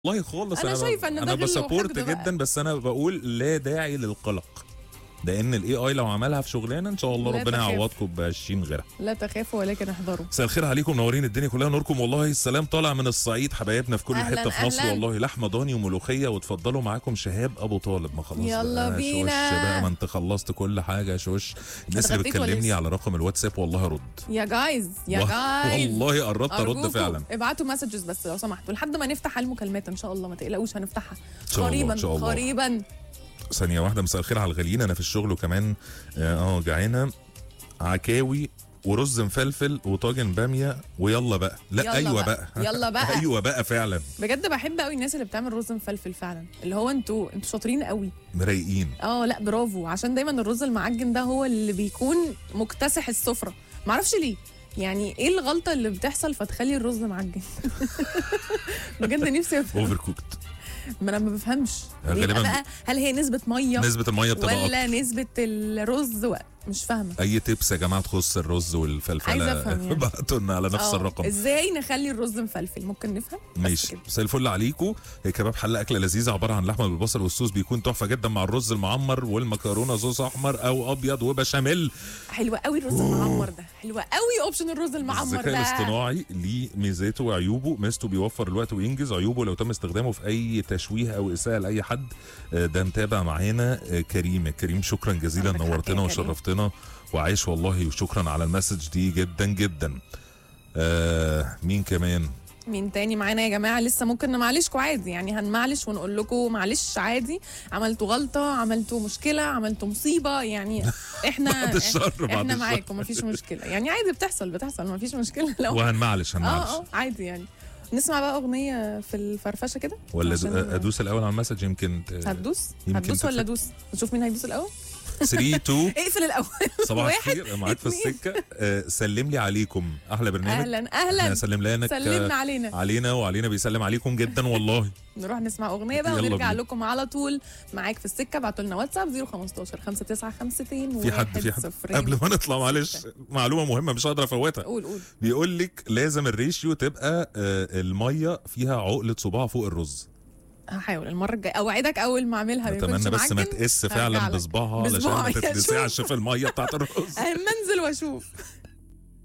والله خالص أنا ب- شايفة إن ده انا غل بسبورت وحقد بقى. جدا بس انا بقول لا داعي للقلق لان الاي اي لو عملها في شغلانه ان شاء الله لا ربنا تخاف. يعوضكم ب 20 غيرها لا تخافوا ولكن احذروا مساء الخير عليكم منورين الدنيا كلها نوركم والله السلام طالع من الصعيد حبايبنا في كل أهلاً، حته في مصر أهلاً. والله لحمه ضاني وملوخيه وتفضلوا معاكم شهاب ابو طالب ما خلاص يلا بقى بينا. شوش بقى ما انت خلصت كل حاجه شوش الناس اللي اتغديت ولا بتكلمني لسه؟ على رقم الواتساب والله ارد يا جايز يا و- جايز والله قربت ارد أرجوكوا فعلا ابعتوا مسجز بس لو سمحتوا لحد ما نفتح المكالمات ان شاء الله ما تقلقوش هنفتحها شاء الله، قريبا إن شاء الله. قريبا ثانية واحدة مساء الخير على الغاليين أنا في الشغل وكمان اه آه، جعانة عكاوي ورز مفلفل وطاجن بامية ويلا بقى لا يلا أيوة بقى. بقى, يلا بقى. أيوة بقى فعلا بجد بحب قوي الناس اللي بتعمل رز مفلفل فعلا اللي هو انتوا انتوا شاطرين قوي مريقين اه لا برافو عشان دايما الرز المعجن ده هو اللي بيكون مكتسح السفره معرفش ليه يعني ايه الغلطه اللي بتحصل فتخلي الرز معجن بجد نفسي افهم اوفر كوكت ما انا ما بفهمش غالباً بيبقى بقى هل هي نسبه ميه نسبة المية بتبقى ولا أكتر نسبه الرز و... مش فاهمه أي تبس يا جماعة تخص الرز والفلفلة عايزة أفهم يعني. بعتوا لنا على نفس آه، الرقم ازاي نخلي الرز مفلفل ممكن نفهم بس ماشي كده. مساء الفل عليكم هي كباب حله اكله لذيذه عباره عن لحمه بالبصل والصوص بيكون تحفه جدا مع الرز المعمر والمكرونه صوص احمر او ابيض وبشاميل حلوه قوي الرز المعمر ده حلوه قوي اوبشن الرز المعمر الذكاء ده الاصطناعي ليه ميزاته وعيوبه ميزته بيوفر الوقت وينجز عيوبه لو تم استخدامه في اي تشويه او اساءه لاي حد آه، ده متابع معانا آه، كريم كريم شكرا جزيلا عندك حق يا نورتنا كريم. وشرفتنا وعايش والله وشكرا على المسج دي جدا جدا آه مين كمان مين تاني معانا يا جماعه لسه ممكن معلشكوا عادي يعني هنمعلش ونقول لكم معلش عادي عملتوا غلطه عملتوا مشكله عملتوا مصيبه يعني احنا بعد الشر بعد احنا الشر. معاكم مفيش مشكله يعني عادي بتحصل بتحصل مفيش مشكله لو وهنمعلش اه هنمعلش اه عادي يعني نسمع بقى اغنيه في الفرفشه كده ولا عشان- أدو- ادوس الاول على المسج يمكن ت- هتدوس يمكن هتدوس ولا تفرق. ادوس نشوف مين هيدوس الاول 3 2 اقفل الاول صباح واحد، الخير معاك في اتنين. السكه آه سلم لي عليكم احلى برنامج اهلا احنا اهلا سلم لك سلمنا علينا علينا وعلينا بيسلم عليكم جدا والله نروح نسمع اغنيه بقى يلا ونرجع بينا. لكم على طول معاك في السكه ابعتوا لنا واتساب 015 5952 في حد في حد قبل ما نطلع معلش معلومه مهمه مش هقدر افوتها قول قول بيقول لك لازم الريشيو تبقى آه الميه فيها عقله صباع فوق الرز هحاول المره الجايه اوعدك اول ما اعملها ما يكونش اتمنى بس ما معجن، تقس هرجع فعلا لك. بصباعها علشان ما بصباعي تتلسعش أشوف. في الميه بتاعت الرز اما انزل واشوف